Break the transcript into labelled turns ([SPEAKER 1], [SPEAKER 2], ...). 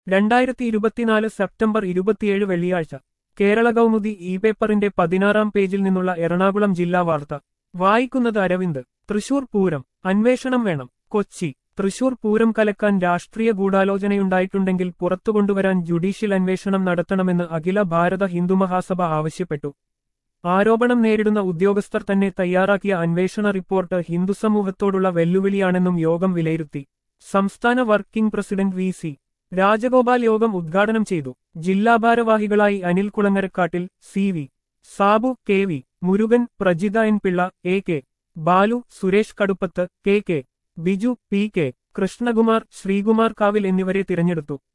[SPEAKER 1] രണ്ടായിരത്തി ഇരുപത്തിനാല് സെപ്റ്റംബർ ഇരുപത്തിയേഴ് വെള്ളിയാഴ്ച കേരള കൗമുദി ഇ പേപ്പറിന്റെ പതിനാറാം പേജിൽ നിന്നുള്ള എറണാകുളം ജില്ലാ വാർത്ത വായിക്കുന്നത് അരവിന്ദ് തൃശൂർ പൂരം അന്വേഷണം വേണം കൊച്ചി തൃശൂർ പൂരം കലക്കാൻ രാഷ്ട്രീയ ഗൂഢാലോചനയുണ്ടായിട്ടുണ്ടെങ്കിൽ പുറത്തുകൊണ്ടുവരാൻ ജുഡീഷ്യൽ അന്വേഷണം നടത്തണമെന്ന് അഖില ഭാരത ഹിന്ദുമഹാസഭ ആവശ്യപ്പെട്ടു ആരോപണം നേരിടുന്ന ഉദ്യോഗസ്ഥർ തന്നെ തയ്യാറാക്കിയ അന്വേഷണ റിപ്പോർട്ട് ഹിന്ദുസമൂഹത്തോടുള്ള വെല്ലുവിളിയാണെന്നും യോഗം വിലയിരുത്തി സംസ്ഥാന working president V C Rajagopal യോഗം ഉദ്ഘാടനം ചെയ്തു ജില്ലാ ഭാരവാഹികളായി Anil Kulangarakkattil C V Sabu K V Murukan Prajitha N Pillai A K Balu Suresh Kaduppath K K Biju P K Krishnakumar Sreekumar Kavil എന്നിവരെ തിരഞ്ഞെടുത്തു